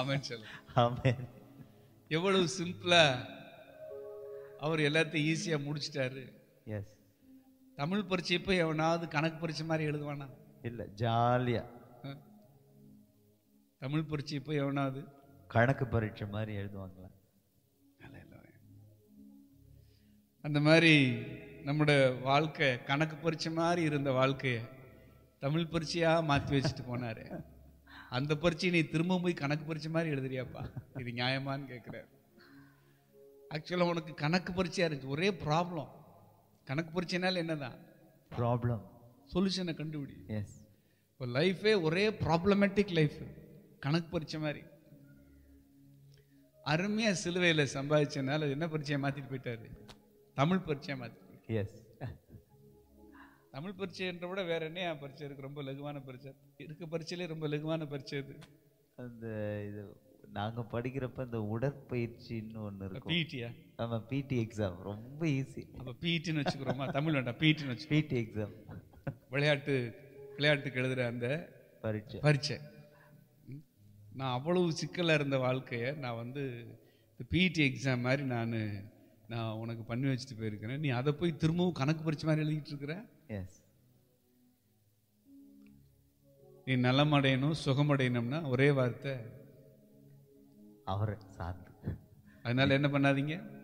ஆமென் சொல்லுங்க ஆமென் எவ்வளவு சிம்பிளா அவர் எல்லாத்தையும் ஈஸியா முடிச்சிட்டாரு எஸ் தமிழ் பரீட்சை போய் எவனாவது கணக்கு பரீட்சை மாதிரி எழுதுவானா இல்ல ஜாலியா ஆ? தமிழ் பரீட்சை போய் எவனாவது கணக்கு பரீட்சை மாதிரி எழுதுவாங்களா அந்த மாதிரி நம்முடைய வாழ்க்கை கணக்கு பரீட்சை மாதிரி இருந்த வாழ்க்கைய தமிழ் பரீட்சையா மாத்தி வச்சுட்டு போனாரு அந்த பரீட்சை நீ திரும்ப போய் கணக்கு பரீட்சை மாதிரி எழுதுறியாப்பா இது நியாயமான்னு கேட்கிறாரு ஆக்சுவலா உனக்கு கணக்கு பரீட்சையா இருந்துச்சு ஒரே ப்ராப்ளம் கணக்கு பரீட்சைனால என்னதான் ப்ராப்ளம் சொல்யூஷனை கண்டுபிடி எஸ் இப்போ லைஃபே ஒரே ப்ராப்ளமேட்டிக் லைஃப் கணக்கு பரீட்சை மாதிரி அருமையா சிலுவையில சம்பாதிச்சனால அது என்ன பரீட்சையை மாத்திட்டு போயிட்டாரு தமிழ் பரீட்சையை மாத்தி எஸ் தமிழ் பரீட்சைன்ற விட வேற என்ன பரீட்சை இருக்கு ரொம்ப லகுவான பரீட்சை இருக்க பரீட்சையிலே ரொம்ப லகுவான பரீட்சை இது அந்த இது நாங்க படிக்கிறப்ப இந்த உடற்பயிற்சின்னு ஒண்ணு இருக்கும் பிஇடியா ஆமா பிடி எக்ஸாம் ரொம்ப ஈஸி அப்ப பிஇடின்னு வச்சுக்கிறோமா தமிழ் வேண்டாம் பிஇடின்னு வச்சு பிடி எக்ஸாம் விளையாட்டு விளையாட்டுக்கு எழுதுற அந்த பரீட்சை பரீட்சை ம். நான் அவ்வளவு சிக்கலா இருந்த வாழ்க்கைய நான் வந்து இந்த பிஇடி எக்ஸாம் மாதிரி நான் நான் உனக்கு பண்ணி வச்சுட்டு போயிருக்கிறேன் நீ அதை போய் திரும்பவும் கணக்கு பரீட்சை மாதிரி எழுதிட்டு இருக்கிற எஸ் நீ நலமடையணும் சுகமடையணும்னா ஒரே வார்த்தை அவரை சார்ந்து அதனால என்ன பண்ணாதீங்க